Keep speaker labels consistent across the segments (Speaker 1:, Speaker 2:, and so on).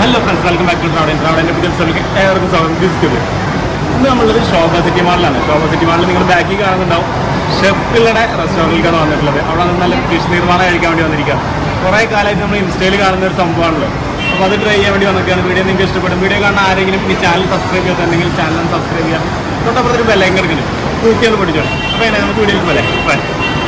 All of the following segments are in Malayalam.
Speaker 1: Hello friends welcome back to ട്രാവഡൻ ട്രാവഡൻ്റെ പുതിയ എപ്പിസോഡിലേക്ക് ഏവർക്കും സ്വാഗതം വിസിറ്റ് ഇന്ന് നമ്മളുള്ളത് ശോഭ സിറ്റി മാളിലാണ് ശോഭ സിറ്റി മാളിൽ നിങ്ങൾ ബാക്കിൽ കാണുന്നുണ്ടാവും ഷെഫുകളുടെ റെസ്റ്റോറൻറ്റിലേക്കാണ് വന്നിട്ടുള്ളത് അവിടെ നിന്ന് നല്ല ഫിഷ് നിർമ്മാണം കഴിക്കാൻ വേണ്ടി വന്നിരിക്കുക കുറേ കാലമായിട്ട് നമ്മൾ ഇൻസ്റ്റയിൽ കാണുന്ന ഒരു സംഭവമാണല്ലോ അപ്പോൾ അത് ട്രൈ ചെയ്യാൻ വേണ്ടി വന്നിരിക്കുകയാണ് വീഡിയോ നിങ്ങൾക്ക് ഇഷ്ടപ്പെടും വീഡിയോ കാണാൻ ആരെങ്കിലും ഈ ചാനൽ സബ്സ്ക്രൈബ് ചെയ്യാത്തുണ്ടെങ്കിൽ ചാനൽ സബ്സ്ക്രൈബ് ചെയ്യാം തൊട്ടപ്പുറത്തൊരു ബെല്ലൈൻ കിടക്കുന്നു തൂക്കിയൊന്ന് പഠിച്ചോളൂ അപ്പോൾ എങ്ങനെ നമുക്ക് വീഡിയോയിൽ പോലെ ബൈ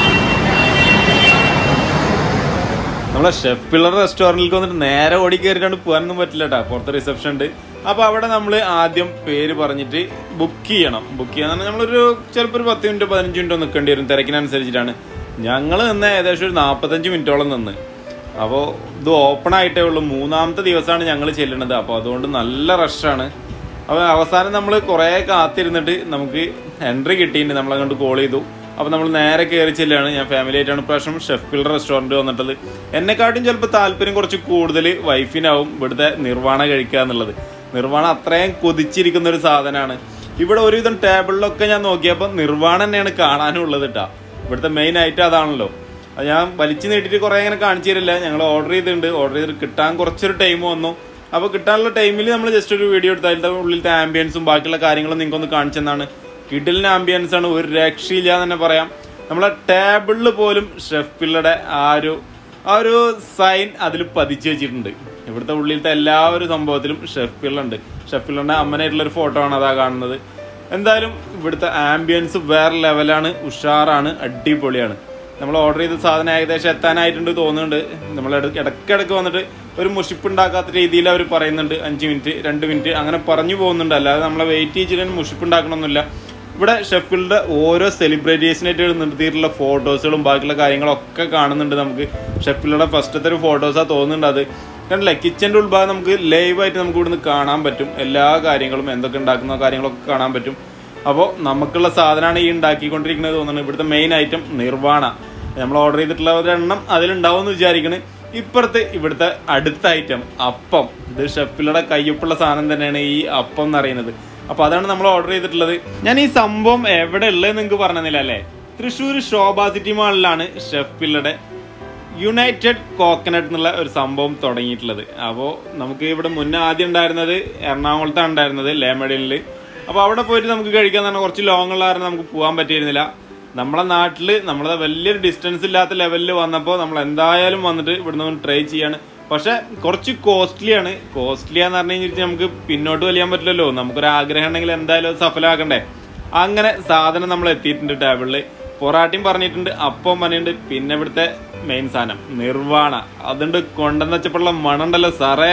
Speaker 2: നമ്മളെ ഷെഫ് പിള്ളർ റെസ്റ്റോറൻറ്റിലേക്ക് വന്നിട്ട് നേരെ ഓടി കയറിയിട്ടാണ് പോകാനൊന്നും പറ്റില്ല കേട്ടോ പുറത്ത് റിസപ്ഷൻ ഉണ്ട് അപ്പോൾ അവിടെ നമ്മൾ ആദ്യം പേര് പറഞ്ഞിട്ട് ബുക്ക് ചെയ്യണം ബുക്ക് ചെയ്യാന്ന് പറഞ്ഞാൽ നമ്മളൊരു ചിലപ്പോൾ ഒരു പത്ത് മിനിറ്റ് പതിനഞ്ച് മിനിറ്റോ നിൽക്കേണ്ടി വരും തിരക്കിനനുസരിച്ചിട്ടാണ് ഞങ്ങൾ നിന്ന് ഏകദേശം ഒരു നാൽപ്പത്തഞ്ച് മിനിറ്റോളം നിന്ന് അപ്പോൾ ഇത് ഓപ്പൺ ആയിട്ടേ ഉള്ളൂ മൂന്നാമത്തെ ദിവസമാണ് ഞങ്ങൾ ചെല്ലുന്നത് അപ്പോൾ അതുകൊണ്ട് നല്ല റഷാണ് അപ്പോൾ അവസാനം നമ്മൾ കുറേ കാത്തിരുന്നിട്ട് നമുക്ക് എൻട്രി കിട്ടിയിട്ടുണ്ട് നമ്മളങ്ങോട്ട് കോൾ ചെയ്തു അപ്പോൾ നമ്മൾ നേരെ കയറി ചെല്ലുകയാണ് ഞാൻ ഫാമിലി ആയിട്ടാണ് പ്രാവശ്യം ഷെഫ് പിള്ളർ റെസ്റ്റോറൻറ്റ് വന്നിട്ടത് എന്നെക്കാട്ടും ചിലപ്പോൾ താല്പര്യം കുറച്ച് കൂടുതൽ വൈഫിനാവും ഇവിടുത്തെ നിർവ്വാണ കഴിക്കുക എന്നുള്ളത് നിർവ്വാണ അത്രയും കൊതിച്ചിരിക്കുന്ന ഒരു സാധനമാണ് ഇവിടെ ഒരുവിധം ടേബിളിലൊക്കെ ഞാൻ നോക്കിയപ്പോൾ നിർവ്വാണ തന്നെയാണ് കാണാനുള്ളത് കേട്ടോ ഇവിടുത്തെ മെയിൻ ഐറ്റം അതാണല്ലോ അത് ഞാൻ വലിച്ചു നീട്ടിയിട്ട് കുറേ ഇങ്ങനെ കാണിച്ചു തരില്ല ഞങ്ങൾ ഓർഡർ ചെയ്തിട്ടുണ്ട് ഓർഡർ ചെയ്തിട്ട് കിട്ടാൻ കുറച്ചൊരു ടൈം വന്നു അപ്പോൾ കിട്ടാനുള്ള ടൈമിൽ നമ്മൾ ജസ്റ്റ് ഒരു വീഡിയോ എടുത്ത് അതിൻ്റെ ഉള്ളിലത്തെ ആംബിയൻസും ബാക്കിയുള്ള കാര്യങ്ങളും നിങ്ങൾക്കൊന്ന് കാണിച്ചെന്നാണ് കിഡിലിന് ആംബിയൻസ് ആണ് ഒരു രക്ഷയില്ല എന്ന് തന്നെ പറയാം നമ്മളെ ടേബിളിൽ പോലും ഷെഫ് പിള്ളയുടെ ആ ഒരു ആ ഒരു സൈൻ അതിൽ പതിച്ചു വെച്ചിട്ടുണ്ട് ഇവിടുത്തെ ഉള്ളിലത്തെ എല്ലാ ഒരു സംഭവത്തിലും ഷെഫ് പിള്ളുണ്ട് ഷെഫ് പിള്ളറിന്റെ അമ്മനായിട്ടുള്ള ഒരു ഫോട്ടോ ആണ് അതാ കാണുന്നത് എന്തായാലും ഇവിടുത്തെ ആംബിയൻസ് വേറെ ലെവലാണ് ഉഷാറാണ് അടിപൊളിയാണ് നമ്മൾ ഓർഡർ ചെയ്ത സാധനം ഏകദേശം എത്താനായിട്ടുണ്ട് തോന്നുന്നുണ്ട് നമ്മൾ ഇടയ്ക്കിടയ്ക്ക് വന്നിട്ട് ഒരു മുഷിപ്പുണ്ടാക്കാത്ത രീതിയിൽ അവർ പറയുന്നുണ്ട് അഞ്ച് മിനിറ്റ് രണ്ട് മിനിറ്റ് അങ്ങനെ പറഞ്ഞു പോകുന്നുണ്ട് അല്ലാതെ നമ്മളെ വെയിറ്റ് ചെയ്തിട്ട് മുഷിപ്പുണ്ടാക്കണമെന്നില്ല ഇവിടെ ഷെഫിൽഡ് ഓരോ സെലിബ്രിറ്റീസിനായിട്ട് നിർത്തിയിട്ടുള്ള ഫോട്ടോസുകളും ബാക്കിയുള്ള കാര്യങ്ങളൊക്കെ കാണുന്നുണ്ട് നമുക്ക് ഷെഫിൽഡ് ഫസ്റ്റത്തെ ഒരു ഫോട്ടോസാണ് തോന്നുന്നുണ്ട് അത് കണ്ടില്ലേ കിച്ചൻ്റെ ഉൾഭാഗം നമുക്ക് ലൈവായിട്ട് നമുക്ക് ഇവിടുന്ന് കാണാൻ പറ്റും എല്ലാ കാര്യങ്ങളും എന്തൊക്കെ ഉണ്ടാക്കുന്ന കാര്യങ്ങളൊക്കെ കാണാൻ പറ്റും അപ്പോൾ നമുക്കുള്ള സാധനമാണ് ഈ ഉണ്ടാക്കിക്കൊണ്ടിരിക്കുന്നത് തോന്നുന്നത് ഇവിടുത്തെ മെയിൻ ഐറ്റം നിർവ്വാണ നമ്മൾ ഓർഡർ ചെയ്തിട്ടുള്ള ഒരെണ്ണം അതിലുണ്ടാവും എന്ന് വിചാരിക്കണ് ഇപ്പുറത്ത് ഇവിടുത്തെ അടുത്ത ഐറ്റം അപ്പം ഇത് ഷെഫിലയുടെ കയ്യൊപ്പുള്ള സാധനം തന്നെയാണ് ഈ അപ്പം എന്ന് അറിയുന്നത് അപ്പൊ അതാണ് നമ്മൾ ഓർഡർ ചെയ്തിട്ടുള്ളത് ഞാൻ ഈ സംഭവം എവിടെ ഉള്ളത് നിങ്ങൾക്ക് പറഞ്ഞില്ല അല്ലേ തൃശ്ശൂർ ശോഭ സിറ്റി മാളിലാണ് ഷെഫിലയുടെ യുണൈറ്റഡ് കോക്കനട്ട് എന്നുള്ള ഒരു സംഭവം തുടങ്ങിയിട്ടുള്ളത് അപ്പോൾ നമുക്ക് ഇവിടെ മുന്നേ ആദ്യം ഉണ്ടായിരുന്നത് എറണാകുളത്താണ് ഉണ്ടായിരുന്നത് ലേമഡിനിൽ അപ്പോൾ അവിടെ പോയിട്ട് നമുക്ക് കഴിക്കാൻ തന്നെ കുറച്ച് ലോങ് ഉള്ള കാരണം നമുക്ക് പോകാൻ പറ്റിയിരുന്നില്ല നമ്മളെ നാട്ടിൽ നമ്മളെ വലിയൊരു ഡിസ്റ്റൻസ് ഇല്ലാത്ത ലെവലിൽ വന്നപ്പോൾ നമ്മൾ എന്തായാലും വന്നിട്ട് ഇവിടുന്ന് ഒന്ന് ട്രൈ ചെയ്യാണ് പക്ഷെ കുറച്ച് കോസ്റ്റ്ലിയാണ് കോസ്റ്റ്ലി എന്ന് പറഞ്ഞു കഴിഞ്ഞിട്ട് നമുക്ക് പിന്നോട്ട് വലിയാൻ പറ്റില്ലല്ലോ നമുക്കൊരു ആഗ്രഹം ഉണ്ടെങ്കിൽ എന്തായാലും അത് സഫലമാക്കണ്ടേ അങ്ങനെ സാധനം നമ്മൾ എത്തിയിട്ടുണ്ട് ടേബിളിൽ പൊറാട്ടയും പറഞ്ഞിട്ടുണ്ട് അപ്പം പറഞ്ഞിട്ടുണ്ട് പിന്നെ ഇവിടുത്തെ മെയിൻ സാധനം നിർവാണ അതുകൊണ്ട് കൊണ്ടെന്ന് വെച്ചപ്പോഴുള്ള മണുണ്ടല്ലോ സാറേ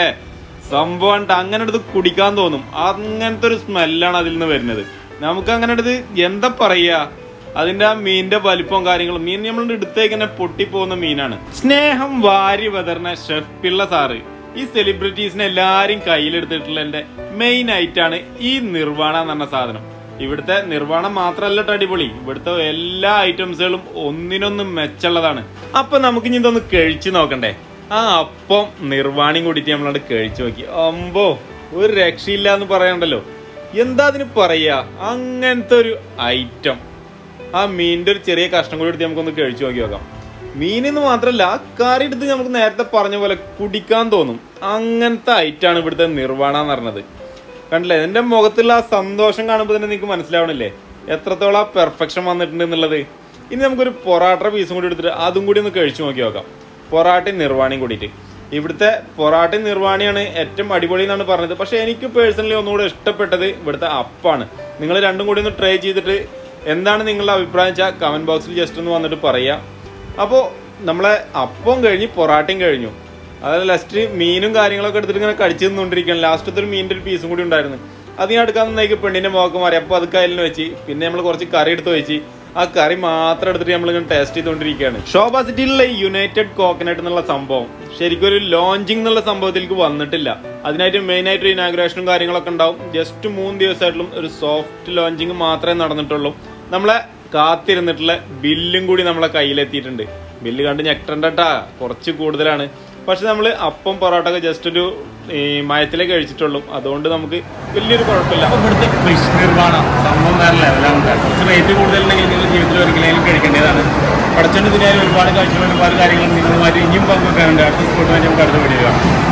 Speaker 2: സംഭവം ഉണ്ട്. അങ്ങനെ എടുത്ത് കുടിക്കാൻ തോന്നും അങ്ങനത്തെ ഒരു സ്മെല്ലാണ് അതിൽ നിന്ന് വരുന്നത് നമുക്ക് അങ്ങനെ എടുത്ത് എന്താ പറയാ അതിന്റെ ആ മീനിന്റെ വലിപ്പവും കാര്യങ്ങളും മീൻ നമ്മൾ എടുത്തേക്ക് തന്നെ പൊട്ടിപ്പോകുന്ന മീനാണ് സ്നേഹം വാരി വെതർന്ന ഷെഫ് പിള്ള സാറ് ഈ സെലിബ്രിറ്റീസിനെ എല്ലാരും കയ്യിലെടുത്തിട്ടുള്ള എന്റെ മെയിൻ ഐറ്റാണ് ഈ നിർവ്വാണ എന്ന് പറഞ്ഞ സാധനം ഇവിടുത്തെ നിർവ്വാണം മാത്രമല്ല ട്ടോ അടിപൊളി ഇവിടുത്തെ എല്ലാ ഐറ്റംസുകളും ഒന്നിനൊന്നും മെച്ചുള്ളതാണ് അപ്പൊ നമുക്ക് ഇനി ഇതൊന്ന് കഴിച്ചു നോക്കണ്ടേ ആ അപ്പം നിർവാണിയും കൂടിയിട്ട് നമ്മളോട് കഴിച്ചു നോക്കി അമ്പോ ഒരു രക്ഷയില്ല എന്ന് പറയണ്ടല്ലോ എന്താ അതിന് പറയാ അങ്ങനത്തെ ഒരു ഐറ്റം ആ മീനിന്റെ ഒരു ചെറിയ കഷ്ണം കൂടി എടുത്ത് നമുക്കൊന്ന് കഴിച്ചു നോക്കി നോക്കാം മീനെന്ന് മാത്രമല്ല ആ കറി എടുത്ത് നമുക്ക് നേരത്തെ പറഞ്ഞ പോലെ കുടിക്കാൻ തോന്നും അങ്ങനത്തെ ഐറ്റാണ് ഇവിടുത്തെ നിർവ്വാണ എന്ന് പറഞ്ഞത് കണ്ടില്ലേ എന്റെ മുഖത്തുള്ള ആ സന്തോഷം കാണുമ്പോൾ തന്നെ നിങ്ങൾക്ക് മനസ്സിലാവണില്ലേ എത്രത്തോളം ആ പെർഫെക്ഷൻ വന്നിട്ടുണ്ട് എന്നുള്ളത് ഇനി നമുക്കൊരു പൊറാട്ട പീസും കൂടി എടുത്തിട്ട് അതും കൂടി ഒന്ന് കഴിച്ചു നോക്കി നോക്കാം പൊറാട്ടയും നിർവാണിയും കൂടിയിട്ട് ഇവിടുത്തെ പൊറാട്ടയും നിർവാണിയാണ് ഏറ്റവും അടിപൊളി എന്നാണ് പറഞ്ഞത് പക്ഷെ എനിക്ക് പേഴ്സണലി ഒന്നുകൂടെ ഇഷ്ടപ്പെട്ടത് ഇവിടുത്തെ അപ്പാണ് നിങ്ങൾ രണ്ടും കൂടി ഒന്ന് ട്രൈ ചെയ്തിട്ട് എന്താണ് നിങ്ങളുടെ അഭിപ്രായം വെച്ചാൽ കമന്റ് ബോക്സിൽ ജസ്റ്റ് ഒന്ന് വന്നിട്ട് പറയാം അപ്പോൾ നമ്മളെ അപ്പം കഴിഞ്ഞ് പൊറാട്ടയും കഴിഞ്ഞു അതായത് ലാസ്റ്റ് മീനും കാര്യങ്ങളൊക്കെ എടുത്തിട്ട് ഇങ്ങനെ കടിച്ചു നിന്നുകൊണ്ടിരിക്കുകയാണ് ലാസ്റ്റത്തെ ഒരു മീനിന്റെ ഒരു പീസും കൂടി ഉണ്ടായിരുന്നു അത് ഞാൻ എടുക്കാൻ നിന്നേക്ക് പെണ്ണിന്റെ മുഖം മാറി അപ്പോൾ അത് കയ്യിലിന് വെച്ച് പിന്നെ നമ്മൾ കുറച്ച് കറി എടുത്ത് വെച്ച് ആ കറി മാത്രം എടുത്തിട്ട് നമ്മൾ ഇങ്ങനെ ടേസ്റ്റ് ചെയ്തുകൊണ്ടിരിക്കുകയാണ് ശോഭ സിറ്റിയിലുള്ള ഈ യുണൈറ്റഡ് കോക്കനട്ട് എന്നുള്ള സംഭവം ശരിക്കും ഒരു ലോഞ്ചിങ് എന്നുള്ള സംഭവത്തിലേക്ക് വന്നിട്ടില്ല അതിനായിട്ട് മെയിൻ ആയിട്ട് ഇനാഗ്രേഷനും കാര്യങ്ങളൊക്കെ ഉണ്ടാവും ജസ്റ്റ് മൂന്ന് ദിവസമായിട്ടും ഒരു സോഫ്റ്റ് ലോഞ്ചിങ് മാത്രമേ നടന്നിട്ടുള്ളൂ നമ്മളെ കാത്തിരുന്നിട്ടുള്ള ബില്ലും കൂടി നമ്മളെ കയ്യിലെത്തിയിട്ടുണ്ട് ബില്ല് കണ്ട് ഞെട്ടണ്ടട്ടാ കുറച്ച് കൂടുതലാണ് പക്ഷെ നമ്മൾ അപ്പം പൊറോട്ട ഒക്കെ ജസ്റ്റ് ഒരു ഈ മയത്തിലേ കഴിച്ചിട്ടുള്ളൂ അതുകൊണ്ട് നമുക്ക് വലിയൊരു കുഴപ്പമില്ല
Speaker 1: അപ്പോൾ ഇവിടുത്തെ ഫിഷ് നിർമ്മാണ സംഭവം വേറെ ലെവലാണ് കേട്ടോ. കുറച്ച് റേറ്റ് കൂടുതലുണ്ടെങ്കിൽ നിങ്ങൾ ജീവിതത്തിൽ ഒരിക്കലും കഴിക്കേണ്ടതാണ് പഠിച്ചോണ്ട് ഇതിനായി ഒരുപാട് കാഴ്ചകളും ഒരുപാട് കാര്യങ്ങളും നിങ്ങളുമായിട്ട് ഇനിയും പങ്കുവെക്കാറുണ്ട് അടുത്ത സ്പോട്ടുമായിട്ട് നമുക്ക് അടുത്ത വീഡിയോ കാണാം